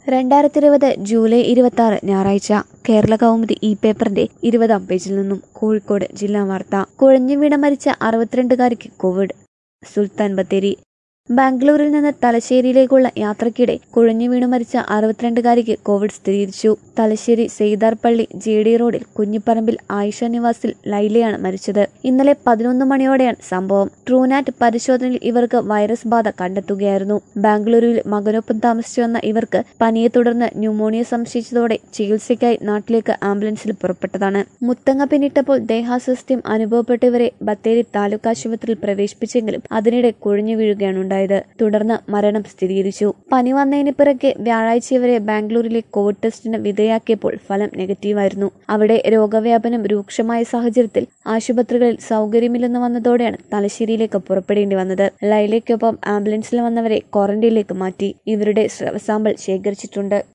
രണ്ടായിരത്തി ഇരുപത് ജൂലൈ ഇരുപത്തി ആറ് ഞായറാഴ്ച കേരള കൗമുദി ഇ പേപ്പറിന്റെ ഇരുപതാം പേജിൽ നിന്നും കോഴിക്കോട് ജില്ലാ വാർത്ത കുഴഞ്ഞു വീണ മരിച്ച അറുപത്തിരണ്ടുകാരിക്ക് കോവിഡ് സുൽത്താൻ ബത്തേരി ബാംഗ്ലൂരിൽ നിന്ന് തലശ്ശേരിയിലേക്കുള്ള യാത്രക്കിടെ കുഴഞ്ഞു വീണു മരിച്ച അറുപത്തിരണ്ടുകാരിക്ക് കോവിഡ് സ്ഥിരീകരിച്ചു തലശ്ശേരി സെയ്താർ പള്ളി ജെ ഡി റോഡിൽ കുഞ്ഞിപ്പറമ്പിൽ ആയിഷ നിവാസിൽ ലൈലയാണ് മരിച്ചത് ഇന്നലെ പതിനൊന്ന് മണിയോടെയാണ് സംഭവം ട്രൂനാറ്റ് പരിശോധനയിൽ ഇവർക്ക് വൈറസ് ബാധ കണ്ടെത്തുകയായിരുന്നു ബാംഗ്ലൂരുവിൽ മകനൊപ്പം താമസിച്ചു വന്ന ഇവർക്ക് പനിയെ തുടർന്ന് ന്യൂമോണിയ സംശയിച്ചതോടെ ചികിത്സയ്ക്കായി നാട്ടിലേക്ക് ആംബുലൻസിൽ പുറപ്പെട്ടതാണ് മുത്തങ്ങ പിന്നിട്ടപ്പോൾ ദേഹാസ്വാസ്ഥ്യം അനുഭവപ്പെട്ട ഇവരെ ബത്തേരി താലൂക്ക് ആശുപത്രിയിൽ പ്രവേശിപ്പിച്ചെങ്കിലും അതിനിടെ കുഴഞ്ഞു വീഴുകയാണ് ഉണ്ടായത് തുടർന്ന് മരണം സ്ഥിരീകരിച്ചു പനി വന്നതിന് പിറകെ വ്യാഴാഴ്ച ഇവരെ ബാംഗ്ലൂരിലെ കോവിഡ് ടെസ്റ്റിന് വിധേയാക്കിയപ്പോൾ ഫലം നെഗറ്റീവായിരുന്നു അവിടെ രോഗവ്യാപനം രൂക്ഷമായ സാഹചര്യത്തിൽ ആശുപത്രികളിൽ സൗകര്യമില്ലെന്ന് വന്നതോടെയാണ് തലശ്ശേരിയിലേക്ക് പുറപ്പെടേണ്ടി വന്നത് ലൈലയ്ക്കൊപ്പം ആംബുലൻസിൽ വന്നവരെ ക്വാറന്റൈനിലേക്ക് മാറ്റി ഇവരുടെ സ്രവ സാമ്പിൾ ശേഖരിച്ചിട്ടുണ്ട്